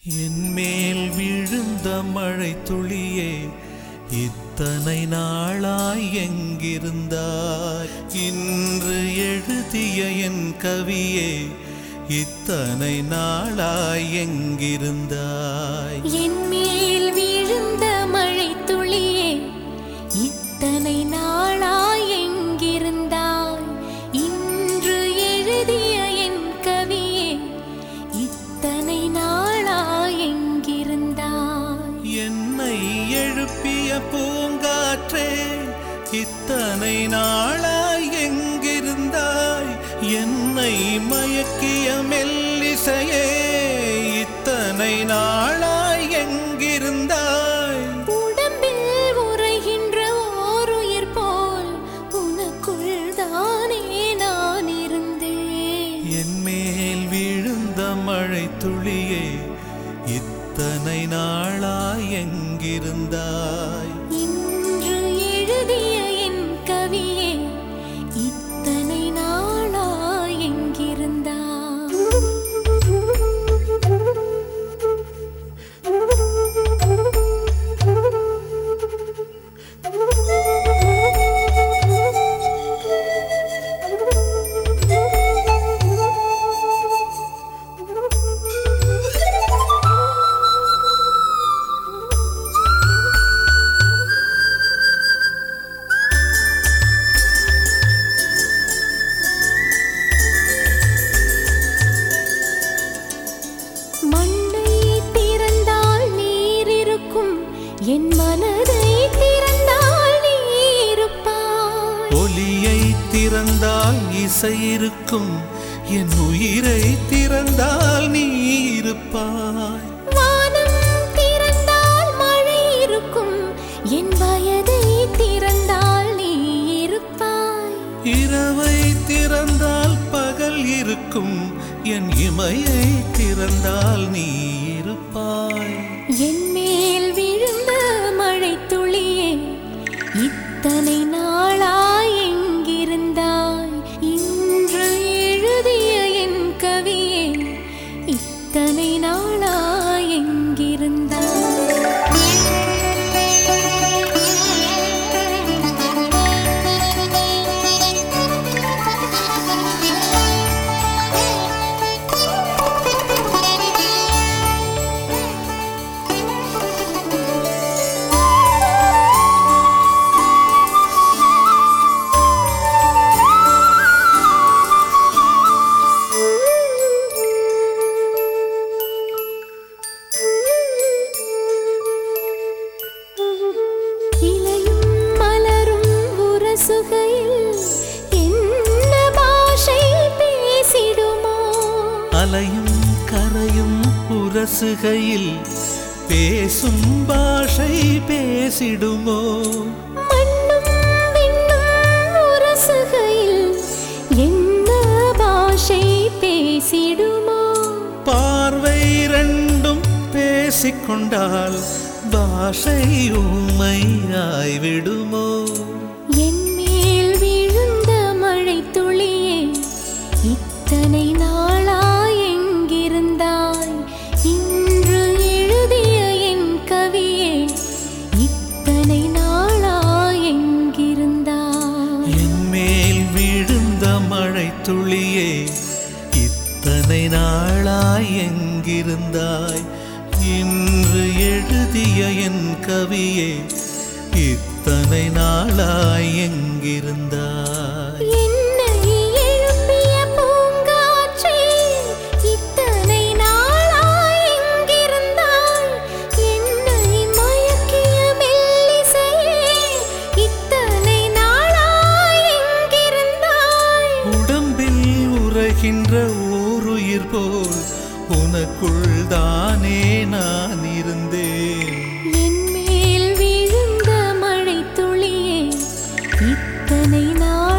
என் மேல் விழுந்த மழை துளியே இத்தனை நாளாய் எங்கிருந்தாய் இன்று எழுதிய என் கவியே இத்தனை நாளாய் எங்கிருந்தாய் என் மேல் விழுந்த மழை துளியே இத்தனை நாளாய் எங்கிருந்தாய் இன்று எழுதிய என் கவியே இத்தனை நாளாய் எங்கிருந்தாய் என்னை எழுப்பிய பூங்காற்றே இத்தனை நாளாய் எங்கிருந்தாய் என்னை மயக்கிய மெல்லிசையே இத்தனை நாளாய் எங்கிருந்தாய் உடம்பில் உறைகின்ற ஓர் உயிர் போல் உனக்குள் தானே நான் இருந்தேன் என் மேல் விழுந்த மழை துளியே இத்தனை நாளாய் எங்கிருந்தாய் இன்று எழுதிய என் கவியே இத்தனை நாளாய் மண்ணை திறந்தால் நீர் இருக்கும் என் மனதை திறந்தால் நீ இருப்பாய் ஒலியை திறந்தால் இசை இருக்கும் என் உயிரை திறந்தால் நீ இருப்பாய் வானம் திறந்தால் மழை இருக்கும் என் வயதை திறந்தால் நீ இருப்பாய் இரவை திறந்தால் பகல் இருக்கும் என் இமையை திறந்தால் நீ இருப்பாய் என் மேல் விழுந்த மழை துளியே இத்தனை நாளாய் எங்கிருந்தாய் இன்று எழுதிய என் கவியே இத்தனை நாளாய் இலையும் மலரும் உரசுகையில் என்ன பாஷை பேசிடுமோ அலையும் கரையும் உரசுகையில் பேசும் பாஷை பேசிடுமோ மண்ணும் விண்ணும் உரசுகையில் என்ன பாஷை பேசிடுமோ பார்வை ரெண்டும் பேசிக்கொண்டால் பாஷை ஊமையாய் விடுமோ என் மேல் விழுந்த மழை துளியே இத்தனை நாளாய் எங்கிருந்தாய் இன்று எழுதிய என் கவியே இத்தனை நாளாய் எங்கிருந்தாய் என் மேல் விழுந்த மழை துளியே இத்தனை நாளாய் எங்கிருந்தாய் இன்று எழுதிய என் கவியே இத்தனை நாளாய் எங்கிருந்தாய் என்னை எழுப்பிய பூங்காற்றே இத்தனை நாளாய் எங்கிருந்தாய் என்னை மயக்கிய மெல்லிசையே இத்தனை நாளாய் எங்கிருந்தாய் உடம்பில் உறைகின்ற ஓருயிர் போல் உனக்குள் தானே நான் இருந்தேன் என் மேல் விழுந்த மழை துளியே இத்தனை நாள்